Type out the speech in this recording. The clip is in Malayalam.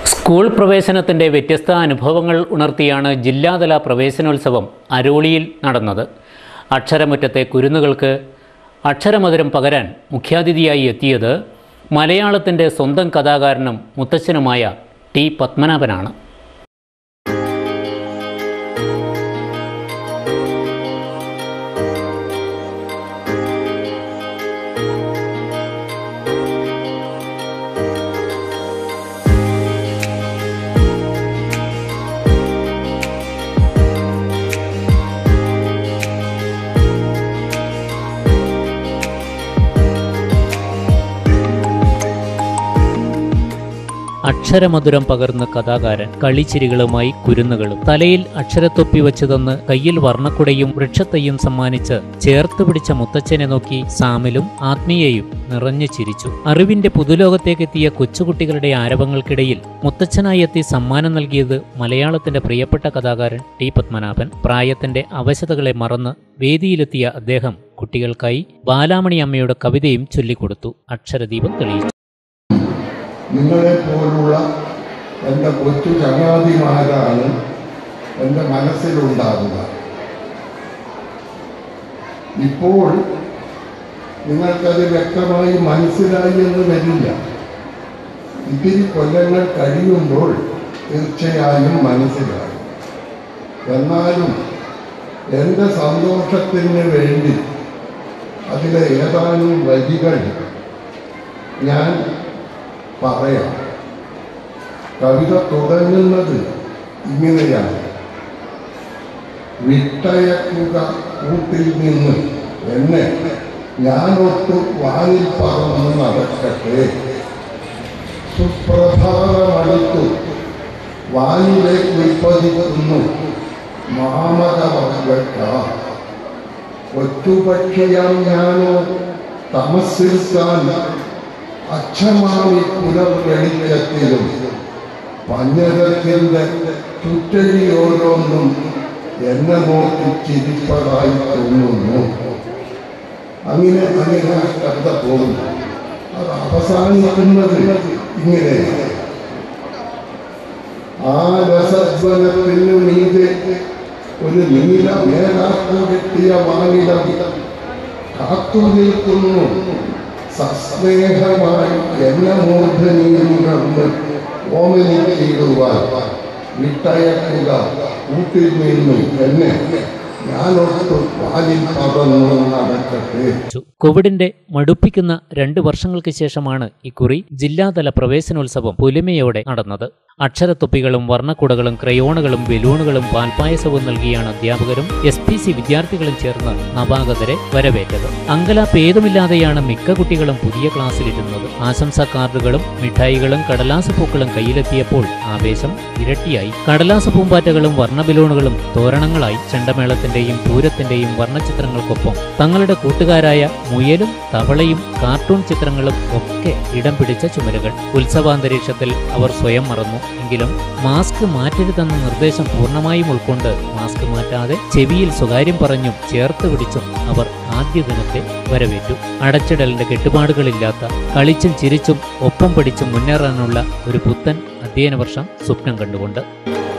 സ്കൂൾ പ്രവേശനത്തിൻ്റെ വ്യത്യസ്ത അനുഭവങ്ങൾ ഉണർത്തിയാണ് ജില്ലാതല പ്രവേശനോത്സവം അരോളിയിൽ നടന്നത് അക്ഷരമുറ്റത്തെ കുരുന്നുകൾക്ക് അക്ഷരമധുരം പകരാൻ മുഖ്യാതിഥിയായി എത്തിയത് മലയാളത്തിൻ്റെ സ്വന്തം കഥാകാരനും മുത്തച്ഛനുമായ ടി പത്മനാഭനാണ് അക്ഷരമധുരം പകർന്ന കഥാകാരൻ കളിച്ചിരികളുമായി കുരുന്നുകളും തലയിൽ അക്ഷരത്തൊപ്പി വെച്ച് തന്ന് കയ്യിൽ വർണ്ണക്കുടയും വൃക്ഷത്തയ്യും സമ്മാനിച്ച് ചേർത്ത് പിടിച്ച മുത്തച്ഛനെ നോക്കി സാമിലും ആത്മീയയും നിറഞ്ഞു ചിരിച്ചു അറിവിന്റെ പുതുലോകത്തേക്കെത്തിയ കൊച്ചുകുട്ടികളുടെ ആരവങ്ങൾക്കിടയിൽ മുത്തച്ഛനായി എത്തി സമ്മാനം നൽകിയത് മലയാളത്തിന്റെ പ്രിയപ്പെട്ട കഥാകാരൻ ടി പത്മനാഭൻ പ്രായത്തിന്റെ അവശതകളെ മറന്ന് വേദിയിലെത്തിയ അദ്ദേഹം കുട്ടികൾക്കായി ബാലാമണി അമ്മയുടെ കവിതയും ചൊല്ലിക്കൊടുത്തു അക്ഷരദീപം തെളിയിച്ചു നിങ്ങളെ പോലുള്ള എൻ്റെ കൊച്ചു ചങ്ങാതിമാരാണ് എൻ്റെ മനസ്സിലുണ്ടാകുക ഇപ്പോൾ നിങ്ങൾക്കത് വ്യക്തമായി മനസ്സിലായി എന്ന് വരില്ല ഇത്തിരി കൊല്ലങ്ങൾ കഴിയുമ്പോൾ തീർച്ചയായും മനസ്സിലായി എന്നാലും എൻ്റെ സന്തോഷത്തിന് വേണ്ടി അതിലെ ഏതാനും വരികൾ ഞാൻ പറയാം കവിത തുടങ്ങുന്നത് ഇങ്ങനെയാണ് വിട്ടയക്കുക കൂട്ടിൽ നിന്ന് എന്നെ ഞാനൊട്ട് വാനിൽ പറന്ന് നടക്കട്ടെ സുപ്രഭാതമടുത്തു വാനിലേക്ക് വിൽപ്പതിക്കുന്നു മാമകവർഗ ഒറ്റുപക്ഷിയാം ഞാനോ തമസ്സിൽക്കാൻ അക്ഷമാവി പുനർവെളിച്ചത്തിലും പഞ്ഞരത്തിൻ്റെ ചുറ്റഴി ഓരോന്നും എന്നെ നോക്കി ചിരിപ്പതായി തോന്നുന്നു അങ്ങനെ അങ്ങനെ ആ കവിത പോകുന്നു അത് അവസാനിക്കുന്നത് ഇങ്ങനെ ആ രസധ്വനത്തിനു മീതെ ഒരു നീല മേലാക്കു കിട്ടിയ വാനിടം കാത്തു നിൽക്കുന്നു സസ്നേഹമായി എന്നെ മൂർധനീയുണർന്ന് ഓമനിച്ചിടുവാൻ വിട്ടയക്കുക കൂട്ടിൽ നിന്നും എന്നെ ഞാനൊട്ട് വാലിൽ പറന്നു നടക്കട്ടെ കോവിഡിന്റെ മടുപ്പിക്കുന്ന രണ്ട് വർഷങ്ങൾക്ക് ശേഷമാണ് ഇക്കുറി ജില്ലാതല പ്രവേശനോത്സവം പൊലിമയോടെ നടന്നത് അക്ഷരത്തൊപ്പികളും വർണ്ണക്കുടകളും ക്രയോണുകളും ബലൂണുകളും പാൽപ്പായസവും നൽകിയാണ് അധ്യാപകരും എസ് പി സി വിദ്യാർത്ഥികളും ചേർന്ന് നവാഗതരെ വരവേറ്റത് അങ്കലാപ്പ് ഏതുമില്ലാതെയാണ് മിക്ക കുട്ടികളും പുതിയ ക്ലാസ്സിലിരുന്നത് ആശംസാ കാർഡുകളും മിഠായികളും കടലാസ് പൂക്കളും കയ്യിലെത്തിയപ്പോൾ ആവേശം ഇരട്ടിയായി കടലാസ് പൂമ്പാറ്റകളും വർണ്ണ ബലൂണുകളും തോരണങ്ങളായി ചെണ്ടമേളത്തിന്റെയും പൂരത്തിന്റെയും വർണ്ണചിത്രങ്ങൾക്കൊപ്പം തങ്ങളുടെ കൂട്ടുകാരായ മുയലും തവളയും കാർട്ടൂൺ ചിത്രങ്ങളും ഒക്കെ ഇടം പിടിച്ച ചുമരുകൾ ഉത്സവാന്തരീക്ഷത്തിൽ അവർ സ്വയം മറന്നു എങ്കിലും മാസ്ക് മാറ്റരുതെന്ന നിർദ്ദേശം പൂർണ്ണമായും ഉൾക്കൊണ്ട് മാസ്ക് മാറ്റാതെ ചെവിയിൽ സ്വകാര്യം പറഞ്ഞും ചേർത്ത് പിടിച്ചും അവർ ആദ്യ ദിനത്തെ വരവേറ്റു അടച്ചിടലിന്റെ കെട്ടുപാടുകളില്ലാത്ത കളിച്ചും ചിരിച്ചും ഒപ്പം പഠിച്ചും മുന്നേറാനുള്ള ഒരു പുത്തൻ അധ്യയന വർഷം സ്വപ്നം കണ്ടുകൊണ്ട്